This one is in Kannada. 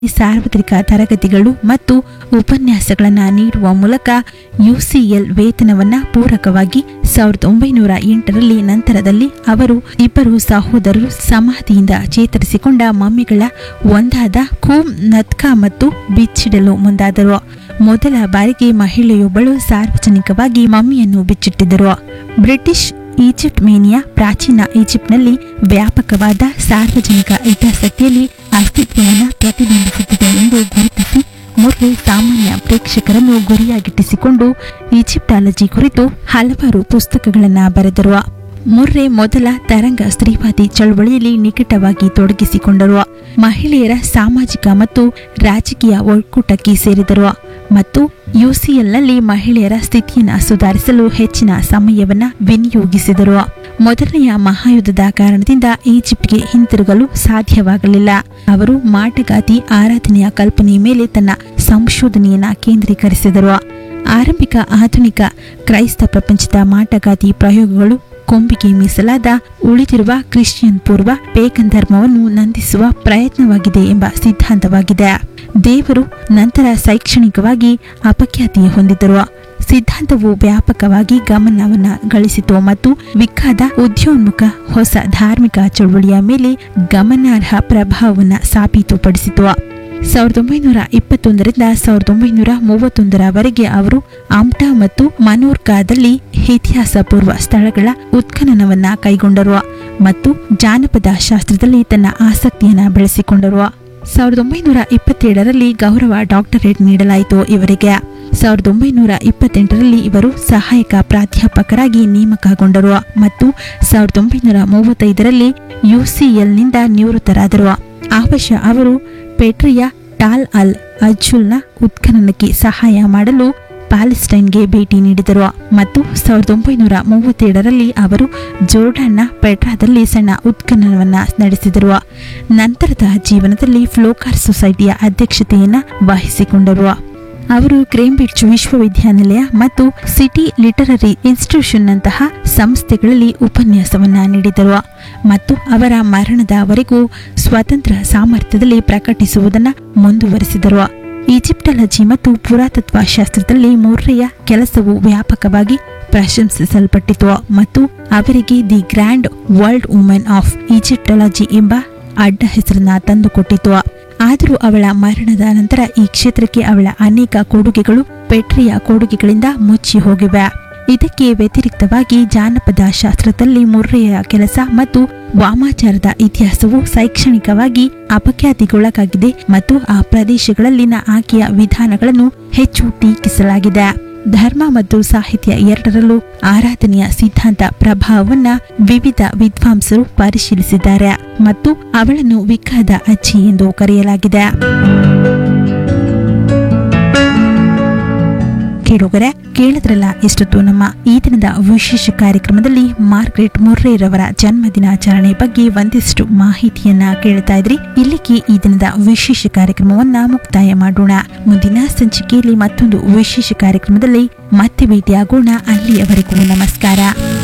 ಸಾರ್ವತ್ರಿಕ ತರಗತಿಗಳು ಮತ್ತು ಉಪನ್ಯಾಸಗಳನ್ನು ನೀಡುವ ಮೂಲಕ ಯುಸಿಎಲ್ ವೇತನವನ್ನ ಪೂರಕವಾಗಿ ಸಾವಿರದ ಒಂಬೈನೂರ ಎಂಟರಲ್ಲಿ ನಂತರದಲ್ಲಿ ಅವರು ಇಬ್ಬರು ಸಹೋದರರು ಸಮಾಧಿಯಿಂದ ಚೇತರಿಸಿಕೊಂಡ ಮಮ್ಮಿಗಳ ಒಂದಾದ ಖೂಮ್ ನತ್ಕಾ ಮತ್ತು ಬಿಚ್ಚಿಡಲು ಮುಂದಾದರು ಮೊದಲ ಬಾರಿಗೆ ಮಹಿಳೆಯೊಬ್ಬಳು ಸಾರ್ವಜನಿಕವಾಗಿ ಮಮ್ಮಿಯನ್ನು ಬಿಚ್ಚಿಟ್ಟಿದ್ದರು ಬ್ರಿಟಿಷ್ ಈಜಿಪ್ಟ್ ಮೇನಿಯಾ ಪ್ರಾಚೀನ ಈಜಿಪ್ಟ್ನಲ್ಲಿ ವ್ಯಾಪಕವಾದ ಸಾರ್ವಜನಿಕ ಹಿತಾಸಕ್ತಿಯಲ್ಲಿ ಅಸ್ತಿತ್ವವನ್ನು ಪ್ರತಿಬಿಂಬಿಸುತ್ತಿದೆ ಎಂದು ಗುರುತಿಸಿ ಮುರ್ರೆ ಸಾಮಾನ್ಯ ಪ್ರೇಕ್ಷಕರನ್ನು ಗುರಿಯಾಗಿಟ್ಟಿಸಿಕೊಂಡು ಈಜಿಪ್ಟಾಲಜಿ ಕುರಿತು ಹಲವಾರು ಪುಸ್ತಕಗಳನ್ನು ಬರೆದರು ಮುರ್ರೆ ಮೊದಲ ತರಂಗ ಸ್ತ್ರೀವಾದಿ ಚಳವಳಿಯಲ್ಲಿ ನಿಕಟವಾಗಿ ತೊಡಗಿಸಿಕೊಂಡರು ಮಹಿಳೆಯರ ಸಾಮಾಜಿಕ ಮತ್ತು ರಾಜಕೀಯ ಒಕ್ಕೂಟಕ್ಕೆ ಸೇರಿದರು ಮತ್ತು ಯುಸಿಎಲ್ನಲ್ಲಿ ಮಹಿಳೆಯರ ಸ್ಥಿತಿಯನ್ನು ಸುಧಾರಿಸಲು ಹೆಚ್ಚಿನ ಸಮಯವನ್ನು ವಿನಿಯೋಗಿಸಿದರು ಮೊದಲನೆಯ ಮಹಾಯುದ್ಧದ ಕಾರಣದಿಂದ ಈಜಿಪ್ಟ್ಗೆ ಹಿಂತಿರುಗಲು ಸಾಧ್ಯವಾಗಲಿಲ್ಲ ಅವರು ಮಾಟಗಾತಿ ಆರಾಧನೆಯ ಕಲ್ಪನೆಯ ಮೇಲೆ ತನ್ನ ಸಂಶೋಧನೆಯನ್ನ ಕೇಂದ್ರೀಕರಿಸಿದರು ಆರಂಭಿಕ ಆಧುನಿಕ ಕ್ರೈಸ್ತ ಪ್ರಪಂಚದ ಮಾಟಗಾತಿ ಪ್ರಯೋಗಗಳು ಕೊಂಬಿಗೆ ಮೀಸಲಾದ ಉಳಿದಿರುವ ಕ್ರಿಶ್ಚಿಯನ್ ಪೂರ್ವ ಪೇಗನ್ ಧರ್ಮವನ್ನು ನಂದಿಸುವ ಪ್ರಯತ್ನವಾಗಿದೆ ಎಂಬ ಸಿದ್ಧಾಂತವಾಗಿದೆ ದೇವರು ನಂತರ ಶೈಕ್ಷಣಿಕವಾಗಿ ಅಪಖ್ಯಾತಿ ಹೊಂದಿದರು ಸಿದ್ಧಾಂತವು ವ್ಯಾಪಕವಾಗಿ ಗಮನವನ್ನ ಗಳಿಸಿತು ಮತ್ತು ವಿಕ್ಕಾದ ಉದ್ಯೋನ್ಮುಖ ಹೊಸ ಧಾರ್ಮಿಕ ಚಳುವಳಿಯ ಮೇಲೆ ಗಮನಾರ್ಹ ಪ್ರಭಾವವನ್ನು ಸಾಬೀತುಪಡಿಸಿತು ಸಾವಿರದ ಒಂಬೈನೂರ ಇಪ್ಪತ್ತೊಂದರಿಂದ ಸಾವಿರದ ಒಂಬೈನೂರ ಮೂವತ್ತೊಂದರವರೆಗೆ ಅವರು ಆಮ್ಟಾ ಮತ್ತು ಮನೋರ್ಕಾದಲ್ಲಿ ಇತಿಹಾಸ ಪೂರ್ವ ಸ್ಥಳಗಳ ಉತ್ಖನನವನ್ನ ಕೈಗೊಂಡರು ಮತ್ತು ಜಾನಪದ ಶಾಸ್ತ್ರದಲ್ಲಿ ತನ್ನ ಆಸಕ್ತಿಯನ್ನು ಬೆಳೆಸಿಕೊಂಡರು ಸಾವಿರದ ಒಂಬೈನೂರ ಇಪ್ಪತ್ತೇಳರಲ್ಲಿ ಗೌರವ ಡಾಕ್ಟರೇಟ್ ನೀಡಲಾಯಿತು ಇವರಿಗೆ ಸಾವಿರದ ಒಂಬೈನೂರ ಇಪ್ಪತ್ತೆಂಟರಲ್ಲಿ ಇವರು ಸಹಾಯಕ ಪ್ರಾಧ್ಯಾಪಕರಾಗಿ ನೇಮಕಗೊಂಡರು ಮತ್ತು ಸಾವಿರದ ಒಂಬೈನೂರ ಮೂವತ್ತೈದರಲ್ಲಿ ಯುಸಿಎಲ್ನಿಂದ ನಿವೃತ್ತರಾದರು ಆ ವರ್ಷ ಅವರು ಪೆಟ್ರಿಯಾ ಟಾಲ್ ಅಲ್ ಅಜ್ಜುಲ್ನ ಉತ್ಖನನಕ್ಕೆ ಸಹಾಯ ಮಾಡಲು ಪ್ಯಾಲೆಸ್ಟೈನ್ಗೆ ಭೇಟಿ ನೀಡಿದರು ಮತ್ತು ಸಾವಿರದ ಒಂಬೈನೂರ ಮೂವತ್ತೇಳರಲ್ಲಿ ಅವರು ಜೋರ್ಡಾನ್ನ ಪೆಟ್ರಾದಲ್ಲಿ ಸಣ್ಣ ಉತ್ಖನನವನ್ನು ನಡೆಸಿದರು ನಂತರದ ಜೀವನದಲ್ಲಿ ಫ್ಲೋಕಾರ್ ಸೊಸೈಟಿಯ ಅಧ್ಯಕ್ಷತೆಯನ್ನು ವಹಿಸಿಕೊಂಡರು ಅವರು ಕ್ರೇಂಬ್ರಿಡ್ಜ್ ವಿಶ್ವವಿದ್ಯಾನಿಲಯ ಮತ್ತು ಸಿಟಿ ಲಿಟರರಿ ಇನ್ಸ್ಟಿಟ್ಯೂಷನ್ನಂತಹ ಸಂಸ್ಥೆಗಳಲ್ಲಿ ಉಪನ್ಯಾಸವನ್ನ ನೀಡಿದರು ಮತ್ತು ಅವರ ಮರಣದವರೆಗೂ ಸ್ವತಂತ್ರ ಸಾಮರ್ಥ್ಯದಲ್ಲಿ ಪ್ರಕಟಿಸುವುದನ್ನು ಮುಂದುವರೆಸಿದರು ಈಜಿಪ್ಟಾಲಜಿ ಮತ್ತು ಪುರಾತತ್ವ ಶಾಸ್ತ್ರದಲ್ಲಿ ಮುರ್ರೆಯ ಕೆಲಸವು ವ್ಯಾಪಕವಾಗಿ ಪ್ರಶಂಸಿಸಲ್ಪಟ್ಟಿತು ಮತ್ತು ಅವರಿಗೆ the grand world women of Egyptology ಎಂಬ ಅಡ್ಡ ಹೆಸರನ್ನ ತಂದುಕೊಟ್ಟಿತು ಆದರೂ ಅವಳ ಮರಣದ ನಂತರ ಈ ಕ್ಷೇತ್ರಕ್ಕೆ ಅವಳ ಅನೇಕ ಕೊಡುಗೆಗಳು ಪೆಟ್ರಿಯ ಕೊಡುಗೆಗಳಿಂದ ಮುಚ್ಚಿ ಹೋಗಿವೆ ಇದಕ್ಕೆ ವ್ಯತಿರಿಕ್ತವಾಗಿ ಜಾನಪದ ಶಾಸ್ತ್ರದಲ್ಲಿ ಮುರ್ರೆಯ ಕೆಲಸ ಮತ್ತು ವಾಮಾಚಾರದ ಇತಿಹಾಸವು ಶೈಕ್ಷಣಿಕವಾಗಿ ಅಪಖ್ಯಾತಿಗೊಳಗಾಗಿದೆ ಮತ್ತು ಆ ಪ್ರದೇಶಗಳಲ್ಲಿನ ಆಕೆಯ ವಿಧಾನಗಳನ್ನು ಹೆಚ್ಚು ಟೀಕಿಸಲಾಗಿದೆ ಧರ್ಮ ಮತ್ತು ಸಾಹಿತ್ಯ ಎರಡರಲ್ಲೂ ಆರಾಧನೆಯ ಸಿದ್ಧಾಂತ ಪ್ರಭಾವವನ್ನ ವಿವಿಧ ವಿದ್ವಾಂಸರು ಪರಿಶೀಲಿಸಿದ್ದಾರೆ ಮತ್ತು ಅವಳನ್ನು ವಿಕ್ಕಾದ ಅಜ್ಜಿ ಎಂದು ಕರೆಯಲಾಗಿದೆ ಕೇಳುಗರೆ ಕೇಳಿದ್ರಲ್ಲ ಇಷ್ಟೊತ್ತು ನಮ್ಮ ಈ ದಿನದ ವಿಶೇಷ ಕಾರ್ಯಕ್ರಮದಲ್ಲಿ ಮಾರ್ಗ್ರೆಟ್ ಮುರ್ರೆರವರ ಜನ್ಮ ದಿನಾಚರಣೆ ಬಗ್ಗೆ ಒಂದಿಷ್ಟು ಮಾಹಿತಿಯನ್ನ ಕೇಳ್ತಾ ಇದ್ರಿ ಇಲ್ಲಿಗೆ ಈ ದಿನದ ವಿಶೇಷ ಕಾರ್ಯಕ್ರಮವನ್ನ ಮುಕ್ತಾಯ ಮಾಡೋಣ ಮುಂದಿನ ಸಂಚಿಕೆಯಲ್ಲಿ ಮತ್ತೊಂದು ವಿಶೇಷ ಕಾರ್ಯಕ್ರಮದಲ್ಲಿ ಮತ್ತೆ ಭೇಟಿಯಾಗೋಣ ಅಲ್ಲಿಯವರೆಗೂ ನಮಸ್ಕಾರ